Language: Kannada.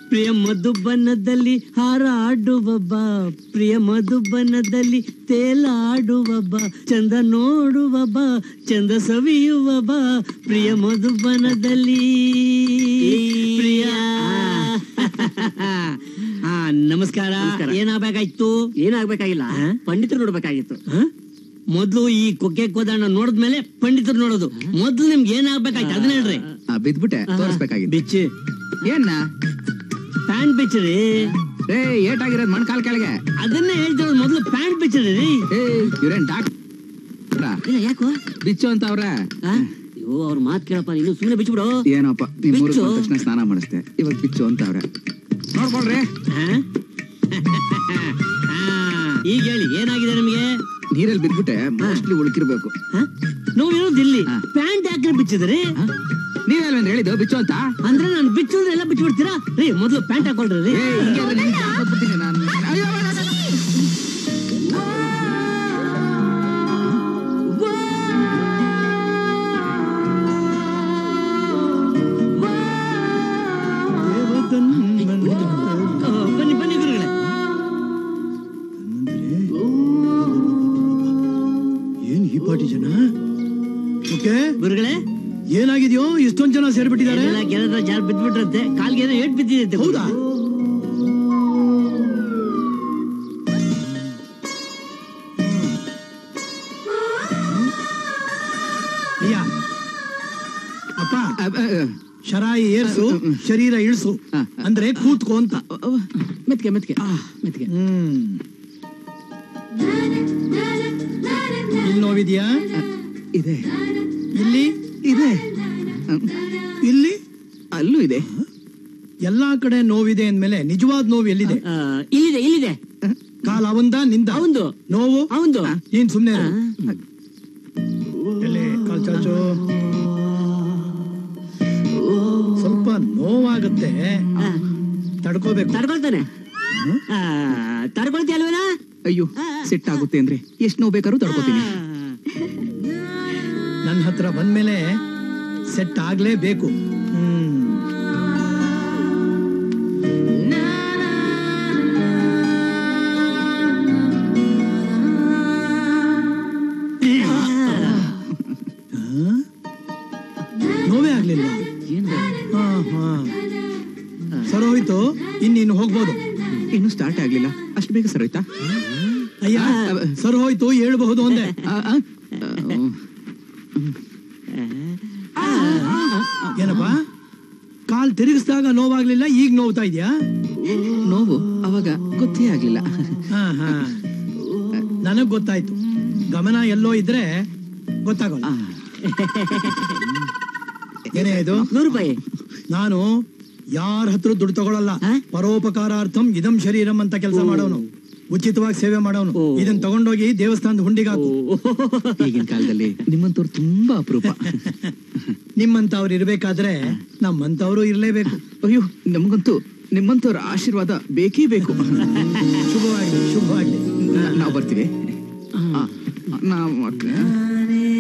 ಪ್ರಿಯ ಮಧುಬನದಲ್ಲಿ ಹಾರಾಡುವ ಬಾ ಪ್ರಿಯ ಮಧುಬನದಲ್ಲಿ ತೇಲಾಡುವ ಬಾ ಚಂದ ನೋಡುವ ಬಾ ಚಂದ ಸವಿಯುವ ಬಾ ಪ್ರಿಯ ಮಧುಬನದಲ್ಲಿ ಪ್ರಿಯ ಆ, ನಮಸ್ಕಾರ ನಮಸ್ಕಾರ. ಏನಾಗಬೇಕಾಯ್ತು ಏನಾಗ್ಬೇಕಾಗಿಲ್ಲ ಹಾ? ಪಂಡಿತರು ನೋಡ್ಬೇಕಾಗಿತ್ತು ಮೊದ್ಲು ಈ ಕೊಕ್ಕೆ ಕೋದಣ್ಣ ನೋಡಿದ್ಮೇಲೆ ಪಂಡಿತರು ನೋಡೋದು ಮೊದ್ಲು ನಿಮ್ಗೆ ಏನಾಗ್ಬೇಕಾಯ್ತು ಅದನ್ನ ಹೇಳ್ರಿ ಆ, ಬಿದ್ಬಿಟ್ಟೆ ತೋರಿಸ್ಬೇಕಾಗಿತ್ತು ಬಿಚ್ಚಿ ಏನ್ನ ಪ್ಯಾಂಟ್ ಬಿಚ್ಚಿರಿ ಏ ಏಟಾಗಿರೋದ್ ಮಣ್ ಕಾಲ್ ಕೆಳಗೆ ಅದನ್ನೇ ಹೇಳ್ತಿರೋದು ಮೊದ್ಲು ಪ್ಯಾಂಟ್ ಬಿಚ್ಚಿರಿ ರೀ ಏ ಇವ್ರೇನ್ ಡಾಕ್ಟರ್ ಇಲ್ಲ ಯಾಕೋ ಬಿಚ್ಚು ಅಂತ ಅವ್ರ ಆ? ಅಯ್ಯೋ ಅವ್ರ ಮಾತ್ ಕೇಳಪ್ಪ ನೀನು ಸುಮ್ಮನೆ ಬಿಚ್ಬಿಡು ಏನಪ್ಪ ನಿಮ್ ಊರಿಗೆ ಬಿಚ್ಚು. ಬಂದ ತಕ್ಷಣ ಸ್ನಾನ ಮಾಡಿಸ್ದೆ ಇವಾಗ ಬಿಚ್ಚು ಅಂತ ಅವ್ರೆ ನೋಡ್ಕೊಳ್ರಿ ಹಾ? ಹಾ, ಈಗ ಹೇಳಿ ಏನಾಗಿದೆ ನಿಮಗೆ ನೀರಲ್ಲಿ ಬಿದ್ಬಿಟ್ಟೆ ಮೋಸ್ಟ್ಲಿ ಉಳ್ಕಿರ್ಬೇಕು ನೋವು ಇರೋದು ಇಲ್ಲಿ ಹಾ. ಪ್ಯಾಂಟ್ ಯಾಕೆ ಬಿಚ್ಚಿದ್ರಿ ನೀವೇನ್ ಹೇಳಿದ್ದು ಬಿಚ್ಚು ಅಂತ ಅಂದ್ರೆ ನಾನು ಬಿಚ್ಚಿದ್ರೆ ಎಲ್ಲ ಬಿಚ್ಚಿಬಿಡ್ತೀರಾ ರೀ ಮೊದ್ಲು ಪ್ಯಾಂಟ್ ಹಾಕೊಳ್ರಿ ರೀ ಏ ಹಿಂಗೆ ಅಂದ್ರೆ ನಿಮ್ಗೆ ಹಾಕ್ಕೊಟ್ಬಿಡ್ತೀನಿ ನಾನು ಅಯ್ಯೋ, ಅಯ್ಯೋ, ಅಯ್ಯೋ. ಆ, ಬನ್ನಿ ಬನ್ನಿ ಗುರುಗಳೇ ಏನ್ ಈ ಪಾಟಿ ಜನ ಓಕೆ ಗುರುಗಳೇ ಏನಾಗಿದ್ಯೋ ಇಷ್ಟೊಂದ್ ಜನ ಸೇರ್ಬಿಟ್ಟಿದ್ದಾರೆ ಎಲ್ಲ ಗೆಲ್ಲದ ಜಾರ್ ಬಿದ್ಬಿಟ್ರಂತೆ ಕಾಲ್ಗೆ ಏನೋ ಏಟ್ ಬಿದ್ದಿದೆ ಹೌದಾ ಅಯ್ಯ ಅಪ್ಪ ಅ, ಅ, ಅ. ಶರಾಯಿ ಏರ್ಸು ಶರೀರ ಇಳಿಸು ಹ. ಅಂದ್ರೆ ಕೂತ್ಕೋ ಅಂತ ಅವ, ಮೆತ್ಗೆ ಮೆತ್ಗೆ ಮೆತ್ಗೆ ಹ್ಮ್ ಇಲ್ಲಿ ನೋವಿದ್ಯಾ ಅ, ಇದೆ ಇಲ್ಲಿ ಇದೆ ಅ, ಇಲ್ಲಿ ಅಲ್ಲೂ ಇದೆ ಎಲ್ಲಾ ಕಡೆ ನೋವಿದೆ ಅಂದ್ಮೇಲೆ ನಿಜವಾದ ನೋವು ಎಲ್ಲಿದೆ ಆ, ಇಲ್ಲಿದೆ ಇಲ್ಲಿದೆ ಕಾಲ ಅವಂದ ನಿಂದ ಅವಂದು. ನೋವು ಅವಂದು. ನೀನ್ ಸುಮ್ನೆ ಇರು. ಎಲ್ಲಿ ಕಾಲ್ ಚಾಚು ಸ್ವಲ್ಪ ನೋವಾಗುತ್ತೆ ತಡ್ಕೋಬೇಕು ತಡ್ಕೊಳ್ತಾನೆ ಆ, ತಡ್ಕೊಳ್ತೀಯ ಅಲ್ವೇನಾ ಅಯ್ಯೋ ಸೆಟ್ ಆಗುತ್ತೆ ಅಂದ್ರೆ ಎಷ್ಟು ನೋವು ಬೇಕಾದ್ರೂ ತಡ್ಕೋತೀನಿ ನನ್ನ ಹತ್ರ ಬಂದ್ಮೇಲೆ ಸೆಟ್ ಆಗ್ಲೇಬೇಕು ಹ್ಮ್ ನೋವೇ ಆಗ್ಲಿಲ್ಲ ಹಾ ಹಾ ಸರೋಯ್ತು ಇನ್ನೀನು ಹೋಗ್ಬೋದು ಇನ್ನು ಸ್ಟಾರ್ಟ್ ಆಗ್ಲಿಲ್ಲ ಅಷ್ಟು ಬೇಗ ಸರೋಯ್ತಾ ಅಯ್ಯ ಸರ್ ಹೋಯ್ತು ಹೇಳ್ಬಹುದು ಒಂದೇ ಆ, ಆ, ಆ, ಏನಪ್ಪ ಕಾಲ್ ತಿರುಗಿಸಿದಾಗ ನೋವಾಗ್ಲಿಲ್ಲ ಈಗ ನೋವ್ತಾ ಇದ್ಯಾ ನೋವು ಅವಾಗ ಗೊತ್ತೇ ಆಗ್ಲಿಲ್ಲ ಹಾ ಹಾ ನನಗ್ ಗೊತ್ತಾಯ್ತು ಗಮನ ಎಲ್ಲೋ ಇದ್ರೆ ಗೊತ್ತಾಗಲ್ಲ ಆ, ಏನೇ ಇದು ನೂರು ರೂಪಾಯಿ ನಾನು ಯಾರ ಹತ್ರ ದುಡ್ಡು ತಗೊಳಲ್ಲ ಆ? ಪರೋಪಕಾರಾರ್ಥಂ ಇದಂ ಶರೀರಂ ಅಂತ ಕೆಲಸ ಮಾಡೋನು ಉಚಿತವಾಗಿ ಸೇವೆ ಮಾಡೋನು ಓ. ಇದನ್ನ ತಗೊಂಡೋಗಿ ದೇವಸ್ಥಾನದ ಹುಂಡಿಗೆ ಹಾಕು ಈಗಿನ ಕಾಲದಲ್ಲಿ ನಿಮ್ಮಂತವ್ರು ತುಂಬಾ ಅಪರೂಪ ನಿಮ್ಮಂತವ್ರು ಇರ್ಬೇಕಾದ್ರೆ ನಮ್ಮಂತವ್ರು ಇರ್ಲೇಬೇಕು ಅಯ್ಯೋ ನಮಗಂತೂ ನಿಮ್ಮಂತವ್ರ ಆಶೀರ್ವಾದ ಬೇಕೇ ಬೇಕು ಶುಭವಾಗ್ಲಿ ಶುಭವಾಗ್ಲಿ ನಾವು ಬರ್ತೀವಿ ಆ, ನಾವು